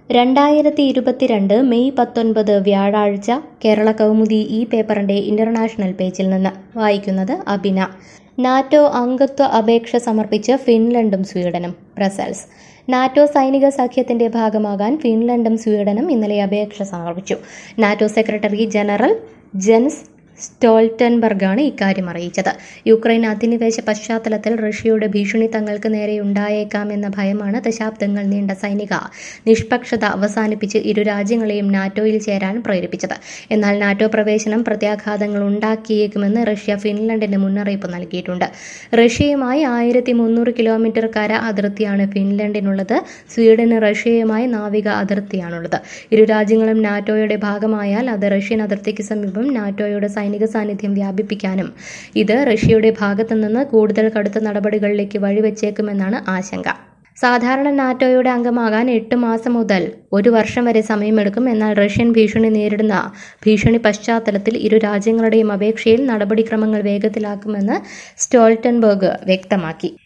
രണ്ടായിരത്തി ഇരുപത്തിരണ്ട് മെയ് പത്തൊൻപത് വ്യാഴാഴ്ച കേരള കൗമുദി ഈ പേപ്പറിന്റെ ഇന്റർനാഷണൽ പേജിൽ നിന്ന് വായിക്കുന്നത് അബിന നാറ്റോ അംഗത്വ അപേക്ഷ സമർപ്പിച്ച് ഫിൻലൻഡും സ്വീഡനും ബ്രസൽസ് നാറ്റോ സൈനിക സഖ്യത്തിന്റെ ഭാഗമാകാൻ ഫിൻലൻഡും സ്വീഡനും ഇന്നലെ അപേക്ഷ സമർപ്പിച്ചു നാറ്റോ സെക്രട്ടറി ജനറൽ ജെൻസ് സ്റ്റോൾട്ടൻബർഗാണ് ഇക്കാര്യം അറിയിച്ചത് യുക്രൈൻ അധിനിവേശ പശ്ചാത്തലത്തിൽ റഷ്യയുടെ ഭീഷണി തങ്ങൾക്ക് നേരെ ഉണ്ടായേക്കാമെന്ന ഭയമാണ് ദശാബ്ദങ്ങൾ നീണ്ട സൈനിക നിഷ്പക്ഷത അവസാനിപ്പിച്ച് ഇരു രാജ്യങ്ങളെയും നാറ്റോയിൽ ചേരാൻ പ്രേരിപ്പിച്ചത് എന്നാൽ നാറ്റോ പ്രവേശനം പ്രത്യാഘാതങ്ങൾ ഉണ്ടാക്കിയേക്കുമെന്ന് റഷ്യ ഫിൻലൻഡിന് മുന്നറിയിപ്പ് നൽകിയിട്ടുണ്ട് റഷ്യയുമായി ആയിരത്തി മുന്നൂറ് കിലോമീറ്റർ കര അതിർത്തിയാണ് ഫിൻലൻഡിനുള്ളത് സ്വീഡന് റഷ്യയുമായി നാവിക അതിർത്തിയാണുള്ളത് ഇരു രാജ്യങ്ങളും നാറ്റോയുടെ ഭാഗമായാൽ അത് റഷ്യൻ അതിർത്തിക്ക് സമീപം നാറ്റോയുടെ സൈനിക സാന്നിധ്യം വ്യാപിപ്പിക്കാനും ഇത് റഷ്യയുടെ ഭാഗത്തു നിന്ന് കൂടുതൽ കടുത്ത നടപടികളിലേക്ക് വഴിവെച്ചേക്കുമെന്നാണ് ആശങ്ക സാധാരണ നാറ്റോയുടെ അംഗമാകാൻ എട്ട് മാസം മുതൽ ഒരു വർഷം വരെ സമയമെടുക്കും എന്നാൽ റഷ്യൻ ഭീഷണി നേരിടുന്ന ഭീഷണി പശ്ചാത്തലത്തിൽ ഇരു രാജ്യങ്ങളുടെയും അപേക്ഷയിൽ നടപടിക്രമങ്ങൾ വേഗത്തിലാക്കുമെന്ന് സ്റ്റോൾട്ടൻബർഗ് വ്യക്തമാക്കി